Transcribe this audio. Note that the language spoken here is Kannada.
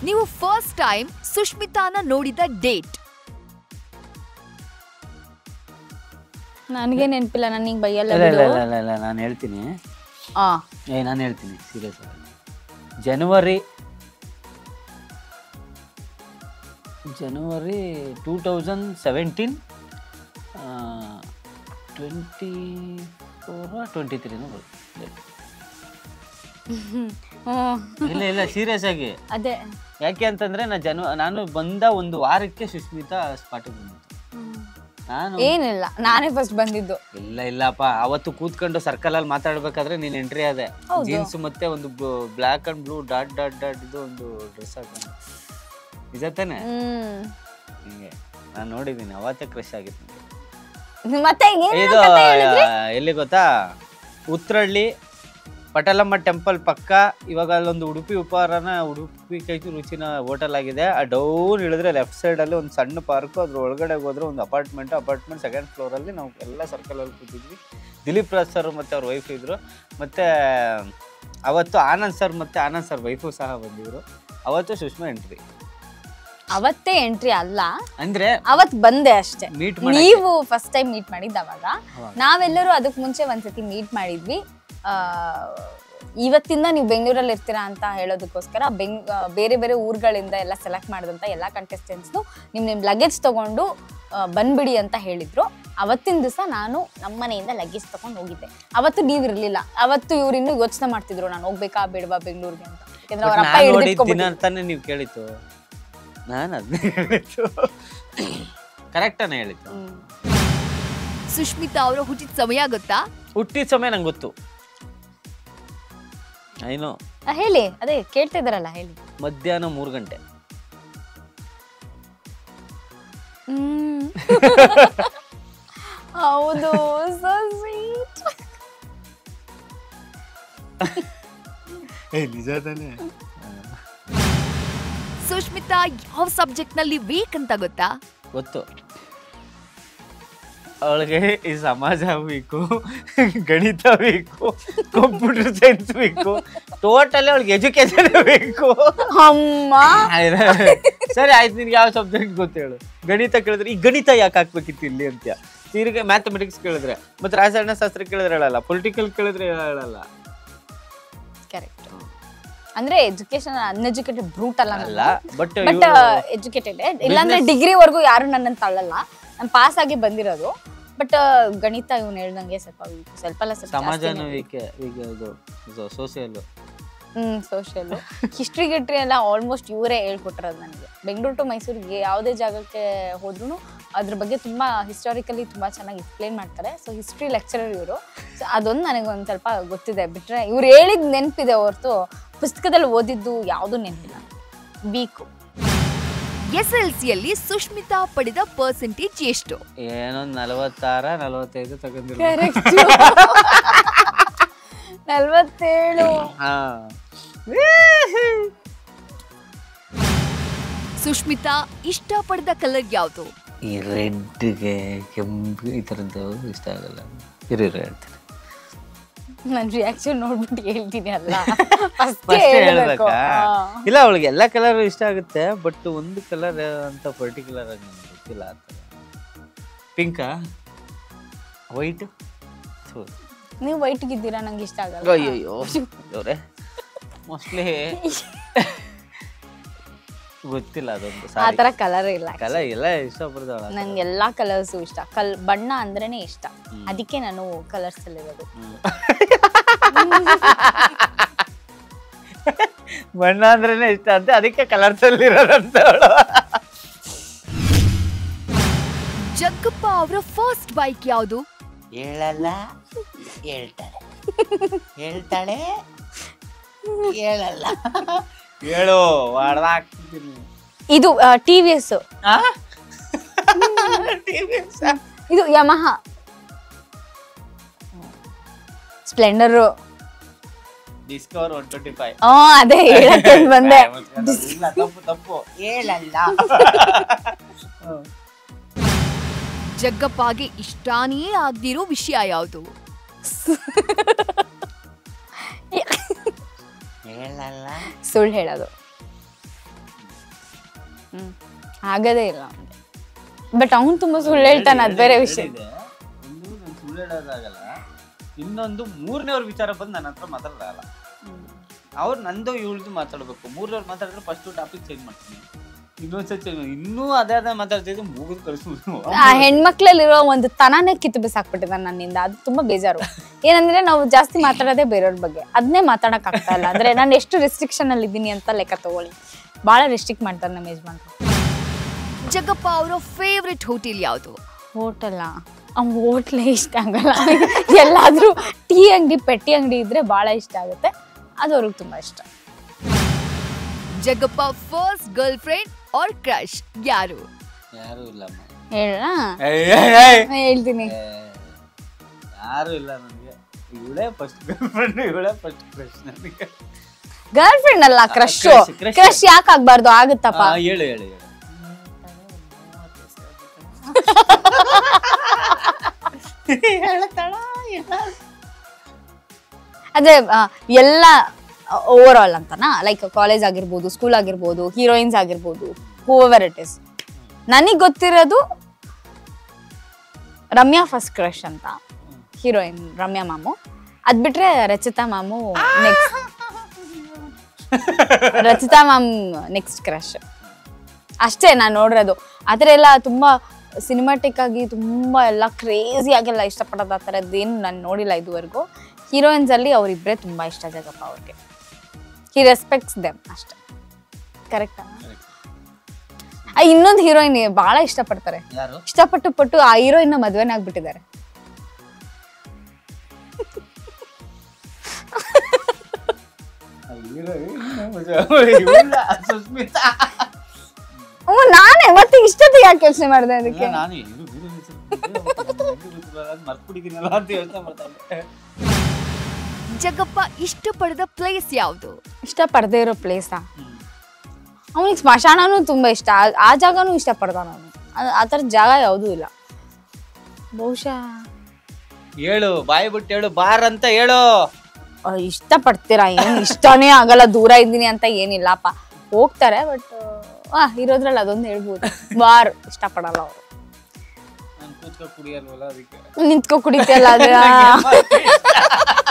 ನೀವು ಫಸ್ಟ್ ಟೈಮ್ ಸುಷ್ಮಿತಾನ ನೋಡಿದ ಡೇಟ್ ನನಗೆ ನೆನಪಿಲ್ಲ ನನಗೆ ಬೈಯಲ್ಲ ಇಲ್ಲ ಇಲ್ಲ ಬಿಡು. ಇಲ್ಲ ಇಲ್ಲ ಇಲ್ಲ ನಾನು ಹೇಳ್ತೀನಿ ಆ ಏ ನಾನು ಹೇಳ್ತೀನಿ ಸೀರಿಯಸ್ ಆಗಿ January January two thousand seventeen twenty four twenty ತ್ರೀನೂ ಬರುತ್ತೆ ಹ್ಮ್. ಇಲ್ಲ ಇಲ್ಲ ಸೀರಿಯಸ್ ಆಗಿ ಅದೇ ಯಾಕೆ ಅಂತಂದ್ರೆ ನಾ ಜನ ನಾನು ಬಂದ ಒಂದು ವಾರಕ್ಕೆ ಸುಷ್ಮಿತಾ ಸ್ಪಾಟಿಗೆ ಬಂದಿತ್ತು ನಾನು ಏನಿಲ್ಲ ನಾನೇ ಫಸ್ಟ್ ಬಂದಿದ್ದು ಇಲ್ಲ ಇಲ್ಲಪ್ಪ ಅವತ್ತು ಕೂತ್ಕೊಂಡು ಸರ್ಕಲ್ ಅಲ್ಲಿ ಮಾತಾಡ್ಬೇಕಾದ್ರೆ ನೀನ್ ಎಂಟ್ರಿ ಆದೆ ಹೌದು. ಜೀನ್ಸ್ ಮತ್ತೆ ಒಂದು black and blue dot dot dot ಇದು ಒಂದು ಡ್ರೆಸ್ ಹಾಕೊಂಡು ನಿಜ ತಾನೆ ಹ್ಮ್ ಹಿಂಗೆ ನಾನು ನೋಡಿದ್ದೀನಿ ಅವತ್ತೇ ಕ್ರಶ್ ಆಗಿತ್ತು ನಂಗೆ. ಮತ್ತೆ ಏನೇನೋ ಇದು ಕತೆ ಹೇಳಿದ್ರಿ? ಎಲ್ಲಿ ಗೊತ್ತಾ ಉತ್ರಳ್ಳಿ ಪಟಲಮ್ಮ ಟೆಂಪಲ್ ಪಕ್ಕ ಇವಾಗ ಅಲ್ಲೊಂದು ಉಡುಪಿ ಉಪಹಾರನ ಉಡುಪಿ ಕೈತು ರುಚಿನ ಹೋಟೆಲ್ ಆಗಿದೆ ಆ ಡೌನ್ ಇಳಿದ್ರೆ ಲೆಫ್ಟ್ ಸೈಡ್ ಅಲ್ಲಿ ಒಂದು ಸಣ್ಣ ಪಾರ್ಕ್ ಅದ್ರ ಒಳಗಡೆ ಹೋದ್ರೆ ಒಂದು ಅಪಾರ್ಟ್ಮೆಂಟ್ ಅಪಾರ್ಟ್ಮೆಂಟ್ ಸೆಕೆಂಡ್ ಫ್ಲೋರ್ ಅಲ್ಲಿ ನಾವು ಎಲ್ಲ ಸರ್ಕಲ್ ಅಲ್ಲಿ ಕೂತಿದ್ವಿ ದಿಲೀಪ್ ರಾಜ್ ಸರ್ ಮತ್ತೆ ಅವ್ರ ವೈಫ್ ಇದ್ರು ಮತ್ತೆ ಅವತ್ತು ಆನಂದ್ ಸರ್ ಮತ್ತೆ ಆನಂದ್ ಸರ್ ವೈಫು ಸಹ ಬಂದಿದ್ರು ಅವತ್ತು ಸುಷ್ಮಾ ಎಂಟ್ರಿ ಅವತ್ತೇ ಎಂಟ್ರಿ ಅಲ್ಲ ಅಂದ್ರೆ ಅವತ್ ಬಂದೆ ಅಷ್ಟೇ ಮೀಟ್ ನೀವು ಫಸ್ಟ್ ಟೈಮ್ ಮೀಟ್ ಮಾಡಿದ್ದ ಅವಾಗ ಅವಾಗ. ನಾವೆಲ್ಲರೂ ಅದಕ್ ಮುಂಚೆ ಒಂದ್ಸತಿ ಮೀಟ್ ಮಾಡಿದ್ವಿ ಆ, ಇವತ್ತಿಂದ ನೀವು ಬೆಂಗಳೂರಲ್ಲಿ ಇರ್ತೀರಾ ಅಂತ ಹೇಳೋದಕ್ಕೋಸ್ಕರ ಬೆಂಗ್ ಆ, ಬೇರೆ ಬೇರೆ ಊರುಗಳಿಂದ ಎಲ್ಲ ಸೆಲೆಕ್ಟ್ ಮಾಡಿದಂಥ ಎಲ್ಲ ಕಂಟೆಸ್ಟೆಂಟ್ಸ್ನು ನಿಮ್ ನಿಮ್ ಲಗೇಜ್ ತಗೊಂಡು ಆ, ಬಂದ್ಬಿಡಿ ಅಂತ ಹೇಳಿದ್ರು ಅವತ್ತಿನ ದಿವಸ ನಾನು ನಮ್ಮ ಮನೆಯಿಂದ ಲಗೇಜ್ ತಗೊಂಡು ಹೋಗಿದ್ದೆ ಅವತ್ತು ನೀವು ಇರ್ಲಿಲ್ಲ ಅವತ್ತು ಇವ್ರು ಇನ್ನೂ ಯೋಚನೆ ಮಾಡ್ತಿದ್ರು ನಾನು ಹೋಗ್ಬೇಕಾ ಬೇಡವಾ ಬೆಂಗಳೂರಿಗೆ ಅಂತ ಯಾಕಂದ್ರೆ ಅವ್ರ ಅಪ್ಪ ನಾನು ನೋಡಿದ ದಿನ ಹಿಡಿದಿಟ್ಕೊಬಿಟ್ಟಿದ್ರು. ಅಂತಾನೆ ನೀವು ಕೇಳಿತ್ತು ನಾನು ಅದನ್ನೇ ಹೇಳಿತ್ತು ಕರೆಕ್ಟಾನೆ ಹೇಳಿತ್ತು ಹ್ಮ್. ಸುಷ್ಮಿತಾ ಅವರ ಹುಟ್ಟಿದ ಸಮಯ ಗೊತ್ತಾ ಹುಟ್ಟಿದ ಸಮಯ ನಂಗೆ ಗೊತ್ತು ಏನೋ ಆ, ಹೇಳಿ ಅದೇ ಕೇಳ್ತಾ ಇದಾರಲ್ಲ ಹೇಳಿ ಮಧ್ಯಾಹ್ನ ಮೂರು ಗಂಟೆ ಹ್ಮ್. ಹೌದು so sweet. ನಿಜ ತಾನೆ ಸುಷ್ಮಿತಾ ಯಾವ ಸಬ್ಜೆಕ್ಟ್ ನಲ್ಲಿ ವೀಕ್ ಅಂತ ಗೊತ್ತಾ ಗೊತ್ತು ಅವಳಿಗೆ ಈ ಸಮಾಜ ಬೇಕು ಗಣಿತ ಬೇಕು ಕಂಪ್ಯೂಟರ್ ಸೈನ್ಸ್ ಬೇಕು ಟೋಟಲಿ ಅವಳಿಗೆ ಎಜುಕೇಶನ್ ಬೇಕು ಅಮ್ಮ ಆಯ್ತಾ? ಸರಿ ಆಯ್ತು ನಿನ್ಗೆ ಯಾವ ಸಬ್ಜೆಕ್ಟ್ ಗೊತ್ತೇಳು ಗಣಿತ ಕೇಳಿದ್ರೆ ಈ ಗಣಿತ ಯಾಕೆ ಹಾಕ್ಬೇಕಿತ್ತು ಇಲ್ಲಿ ಅಂತ ತಿರ್ಗಿ ಮ್ಯಾಥಮೆಟಿಕ್ಸ್ ಕೇಳಿದ್ರೆ ಮತ್ತೆ ರಾಸಾಯನ ಶಾಸ್ತ್ರ ಕೇಳಿದ್ರೆ ಹೇಳಲ್ಲ ಪೊಲಿಟಿಕಲ್ ಕೇಳಿದ್ರೆ ಹೇಳಲ್ಲ ಕರೆಕ್ಟ್ ಅಂದ್ರೆ ಎಜುಕೇಶನ್ ಅನ್ಎಜುಕೇಟೆಡ್ ಬ್ರೂಟ್ ಅಲ್ಲ ಅಲ್ಲ ಬಟ್ ಬಟ್ ಎಜುಕೇಟೆಡ್ ಇಲ್ಲಾಂದ್ರೆ ಡಿಗ್ರಿವರೆಗೂ ಯಾರು ನನ್ನನ್ನು ತಳ್ಳಲ್ಲ ನಾನು ಪಾಸ್ ಆಗಿ ಬಂದಿರೋದು ಬಟ್ ಗಣಿತ ಇವ್ನು ಹೇಳ್ದಂಗೆ ಸ್ವಲ್ಪ weak. ಸ್ವಲ್ಪ ಅಲ್ಲ ಸ್ವಲ್ಪ ಸಮಾಜನೂ ಜಾಸ್ತಿನೇ weak. ಈಗ ಈಗ ಇದು ಸೋಸಿಯಲ್ ಹ್ಮ್ ಸೋಷಿಯಲ್ ಹಿಸ್ಟ್ರಿ ಗಿಟ್ರಿ ಎಲ್ಲ ಆಲ್ಮೋಸ್ಟ್ ಇವರೇ ಹೇಳ್ಕೊಟ್ಟಿರೋದು ನನಗೆ ಬೆಂಗಳೂರು ಟು ಮೈಸೂರಿಗೆ ಯಾವುದೇ ಜಾಗಕ್ಕೆ ಹೋದ್ರೂ ಅದ್ರ ಬಗ್ಗೆ ತುಂಬಾ ಹಿಸ್ಟಾರಿಕಲಿ ತುಂಬಾ ಚೆನ್ನಾಗಿ ಎಕ್ಸ್ಪ್ಲೇನ್ ಮಾಡ್ತಾರೆ ಸೊ ಹಿಸ್ಟ್ರಿ ಲೆಕ್ಚರರ್ ಇವರು ಸೊ ಅದೊಂದು ನನಗೆ ಒಂದು ಸ್ವಲ್ಪ ಗೊತ್ತಿದೆ ಬಿಟ್ರೆ ಇವ್ರು ಹೇಳಿದ ನೆನಪಿದೆ ಹೊರತು ಪುಸ್ತಕದಲ್ಲಿ ಓದಿದ್ದು ಯಾವುದು ನೆನಪಿಲ್ಲ ವೀಕು ಎಸ್ ಎಲ್ ಸಿಯಲ್ಲಿ ಸುಷ್ಮಿತಾ ಪಡೆದ ಪರ್ಸೆಂಟೇಜ್ ಎಷ್ಟು ಏನೋ ನಲವತ್ತಾರ ನಲವತ್ತೈದು ತಗೊಂಡಿರೋ ಕರೆಕ್ಟ್ ನಲ್ವತ್ತೇಳು ಹಾ ಸುಷ್ಮಿತಾ ಇಷ್ಟಪಡಿದ ಕಲರ್ ಯಾವುದು ಈ ರೆಡ್ಗೆ ಕೆಂಪು ಈ ಥರದ್ದು ಇಷ್ಟ ಆಗಲ್ಲ ಇರು ಇರು ಹೇಳ್ತೀನಿ ನನ್ನ ರಿಯಾಕ್ಷನ್ ನೋಡ್ಬಿಟ್ಟು ಹೇಳ್ತೀನಿ ಅಲ್ಲ ಫಸ್ಟ್ ಫಸ್ಟ್ ಹೇಳ್ಬೇಕಾ ಇಲ್ಲ ಅವಳಿಗೆ ಎಲ್ಲ ಕಲರ್ ಇಷ್ಟ ಆಗುತ್ತೆ ಬಟ್ ಒಂದು ಕಲರ್ ಅಂತ ಪರ್ಟಿಕ್ಯುಲರ್ ಆಗಿ ನನಗೆ ಗೊತ್ತಿಲ್ಲ ಆ ಥರ ಪಿಂಕಾ ವೈಟ್ ನೀವು ವೈಟ್ ಇದ್ದೀರಾ ನಂಗೆ ಇಷ್ಟ ಆಗಲ್ಲ ಅಯ್ಯಯ್ಯೋ ಅವರೇ ಮೋಸ್ಟ್ಲಿ ಗೊತ್ತಿಲ್ಲ ಅದೊಂದು ಆ ಸಾರಿ ತರ ಕಲರ್ ಇಲ್ಲ ಕಲರ್ ಎಲ್ಲ ಇಷ್ಟಪಡ್ತಾಳ ನಂಗೆ ಎಲ್ಲಾ ಕಲರ್ಸು ಇಷ್ಟ ಕಲ್ ಬಣ್ಣ ಅಂದ್ರೇನೆ ಇಷ್ಟ ಅದಕ್ಕೆ ನಾನು ಕಲರ್ಸ್ ಅಲ್ಲಿರೋದು ಬಣ್ಣ ಅಂದ್ರೇನೆ ಇಷ್ಟ ಅಂತ ಅದಕ್ಕೆ ಕಲರ್ಸ್ ಅಲ್ಲಿ ಇರೋದಂತ ಅವಳು ಜಗ್ಗಪ್ಪ ಅವರ ಫಸ್ಟ್ ಬೈಕ್ ಯಾವುದು ಹೇಳಲ್ಲ ಹೇಳ್ತಾಳೆ ಹೇಳ್ತಾಳೆ ಹೇಳಲ್ಲ ಹೇಳು ಹೊಡ್ದಾಕ್ತೀನಿ ಇದು ಟಿ ವಿ ಎಸ್ ಇದು Yamaha Discover Splendor one twenty five ಹಾ ಅದೇ ಹೇಳಕ್ಕೆ ಬಂದೆ ಇಲ್ಲ ತಪ್ಪು ತಪ್ಪು ಹೇಳಲ್ಲ ಜಗ್ಗಪ್ಪಗೆ ಇಷ್ಟಾನೇ ಆಗ್ದಿರೋ ವಿಷಯ ಯಾವುದು ಹೇಳಲ್ಲ ಸುಳ್ಳು ಹೇಳೋದು ಹ್ಮ್ ಆಗದೇ ಇಲ್ಲ ಬಟ್ ಅವ್ನು ತುಂಬಾ ಸುಳ್ಳು ಹೇಳ್ತಾನೆ ಅದ್ ಬೇರೆ ವಿಷಯ ಇದೆ. ಒಂದು ನಾನು ಸುಳ್ಳು ಹೇಳೋದಾಗಲ್ಲ ಇನ್ನೊಂದು ಮೂರನೇವ್ರ ವಿಚಾರ ಬಂದು ನನ್ನ ಹತ್ರ ಮಾತಾಡಲ್ಲ ಅವ್ರು ನಂದು ಇವಳ್ದು ಮಾತಾಡ್ಬೇಕು ಮೂರನೇವ್ರು ಮಾತಾಡಿದ್ರೆ ಫಸ್ಟ್ ಟಾಪಿಕ್ ಚೇಂಜ್ ಮಾಡ್ತೀನಿ ಇನ್ನೊಂದ್ಸತಿ change ಮಾಡಿ- ಇನ್ನೂ ಅದೇ ಅದೇ ಮಾತಾಡ್ತಿದ್ದು ಮುಗಿದು ಕಳಿಸ್ಬಿಡ್ತು ಆ ಹೆಣ್ಮಕ್ಳಲ್ಲಿರೋ ಒಂದು ತನಾನೇ ಕಿತ್ತು ಬಿಸಾಕ್ಬಿಟ್ಟಿದ್ದಾನೆ ನನ್ನಿಂದ ಅದು ತುಂಬಾ ಬೇಜಾರು ಏನಂದ್ರೆ ನಾವು ಜಾಸ್ತಿ ಮಾತಾಡೋದೇ ಬೇರೆಯವ್ರ ಬಗ್ಗೆ ಅದನ್ನೇ ಮಾತಾಡಕ್ ಆಗ್ತಾ ಇಲ್ಲ ಅಂದ್ರೆ ನಾನು ಎಷ್ಟು ರೆಸ್ಟ್ರಿಕ್ಷನ್ ಅಲ್ಲಿ ಇದ್ದೀನಿ ಅಂತ ಲೆಕ್ಕ ತಗೊಳ್ಳಿ ಬಹಳ ರೆಸ್ಟ್ರಿಕ್ಟ್ ಮಾಡ್ತಾರೆ ನಮ್ಮ ಯಜಮಾನ್ರು ಜಗಪ್ಪ ಅವರ ಫೇವ್ರೆಟ್ ಹೋಟೆಲ್ ಯಾವುದು ಹೋಟೆಲ್ಲ ಅವ್ನ್ ಹೋಟ್ಲೇ ಇಷ್ಟ ಆಗಲ್ಲ ಎಲ್ಲಾದ್ರೂ ಟೀ ಅಂಗಡಿ ಪೆಟ್ಟಿ ಅಂಗಡಿ ಇದ್ರೆ ಬಹಳ ಇಷ್ಟ ಆಗುತ್ತೆ ಅದು ಅವ್ರಿಗೆ ತುಂಬಾ ಇಷ್ಟ ಜಗಪ್ಪ first girl friend or crush ಯಾರು ಯಾರು ಇಲ್ಲ ಹೇಳ ಅಮ್ಮ. ಹೇಳ್ತೀನಿ ಏ, ಯಾರು ಇಲ್ಲ ನನಗೆ ಇವಳೇ ಫಸ್ಟ್ ಗರ್ಲ್ಫ್ರೆಂಡ್ ಇವಳೇ ಫಸ್ಟ್ ಕ್ರಶ್ ನನಗೆ ಗರ್ಲ್ ಫ್ರೆಂಡ್ ಅಲ್ಲ ಕ್ರಶ್ crush, crush. ಕ್ರಶ್ ಯಾಕೆ ಆಗ್ಬಾರ್ದು ಆಗುತ್ತಪ್ಪ ಆ, ಹೇಳು ಹೇಳು ಹೇಳು ಅದೇ ಆ, ಎಲ್ಲ ಓವರ್ ಆಲ್ ಅಂತನಾ ಲೈಕ್ ಕಾಲೇಜ್ ಆಗಿರ್ಬೋದು ಸ್ಕೂಲ್ ಆಗಿರ್ಬೋದು ಹೀರೋಯಿನ್ಸ್ ಆಗಿರ್ಬೋದು ಹೂವರ್ ಇಟ್ ಇಸ್ ನನಗೆ ಗೊತ್ತಿರೋದು ರಮ್ಯಾ ಫಸ್ಟ್ ಕ್ರಶ್ ಅಂತ ಹೀರೋಯಿನ್ ರಮ್ಯಾ ಮಾಮು ಅದ್ ಬಿಟ್ರೆ ರಚಿತಾ ಮಾಮು next Rachita ma'am next crush ಅಷ್ಟೇ ನಾನು ನೋಡಿರೋದು ಆ ಥರ ಎಲ್ಲ ತುಂಬಾ ಸಿನಿಮಾಟಿಕ್ ಆಗಿ ತುಂಬಾ ಎಲ್ಲ ಕ್ರೇಜಿ ಆಗೆಲ್ಲ ಇಷ್ಟಪಡೋದು ಆ ಥರದ್ದು ಏನು ನಾನು ನೋಡಿಲ್ಲ ಇದುವರೆಗೂ ಹೀರೋಯಿನ್ಸ್ ಅಲ್ಲಿ ಅವರಿಬ್ಬರೇ ತುಂಬಾ ಇಷ್ಟ ಜಗಪ್ಪ ಅವ್ರಿಗೆ ಹಿ ರೆಸ್ಪೆಕ್ಟ್ಸ್ ದೆಮ್ ಅಷ್ಟೇ ಕರೆಕ್ಟಾ ಇನ್ನೊಂದು ಹೀರೋಯಿನ್ ಬಹಳ ಇಷ್ಟಪಡ್ತಾರೆ ಯಾರು ಇಷ್ಟಪಟ್ಟು ಪಟ್ಟು ಆ ಹೀರೋಯಿನ್ ಮದ್ವೆನ ಆಗ್ಬಿಟ್ಟಿದ್ದಾರೆ ಇವಳ ಸುಸ್ಮಿತಾ ಹ್ಞೂ ನಾನೇ ಮತ್ತೆ ಇಷ್ಟೊತ್ತಿಗೆ ಯಾಕೆ ಯೋಚನೆ ಮಾಡಿದೆ ಅದಕ್ಕೆ ಇಲ್ಲ, ನಾನು ಇವ್ರು ಇವ್ರು ಹೆಸರು ಮರ್ತ್ಬಿಟ್ಟಿದ್ದೀನಲ್ಲ ಅಂತ ಯೋಚನೆ ಮಾಡ್ತಾ ಇದ್ದೆ ಜಗಪ್ಪ ಇಷ್ಟಪಡದ ಪ್ಲೇಸ್ ಯಾವುದು ಇಷ್ಟಪಡದೇ ಇರೋ ಪ್ಲೇಸಾ ಅವನಿಗೆ ಸ್ಮಶಾನನೂ ತುಂಬಾ ಇಷ್ಟ ಆ- ಆ ಜಾಗನೂ ಇಷ್ಟಪಡ್ತಾನ ಅವನು ಆ ಥರದ ಜಾಗ ಯಾವುದೂ ಇಲ್ಲ ಬಹುಶಃ ಹೇಳು ಬಾಯಿ ಬಿಟ್ಟು ಹೇಳು ಬಾರ್ ಅಂತ ಹೇಳು ಆ, ಇಷ್ಟಪಡ್ತೀರಾ ಏನು ಇಷ್ಟನೇ ಆಗಲ್ಲ ದೂರ ಇದ್ದೀನಿ ಅಂತ ಏನಿಲ್ಲಪ್ಪ ಹೋಗ್ತಾರೆ ಬಟ್ ಆ ಇರೋದ್ರಲ್ಲಿ ಅದೊಂದು ಹೇಳ್ಬೋದು ಬಾರ್ ಇಷ್ಟಪಡಲ್ಲ ಅವರು ನಾನು ಕೂತ್ಕೊಂಡು ಕುಡಿಯಲ್ವಲ್ಲ ಅದಕ್ಕೆ ನಿಂತ್ಕೊ ಕುಡಿತಿಯಲ್ಲ ಅದು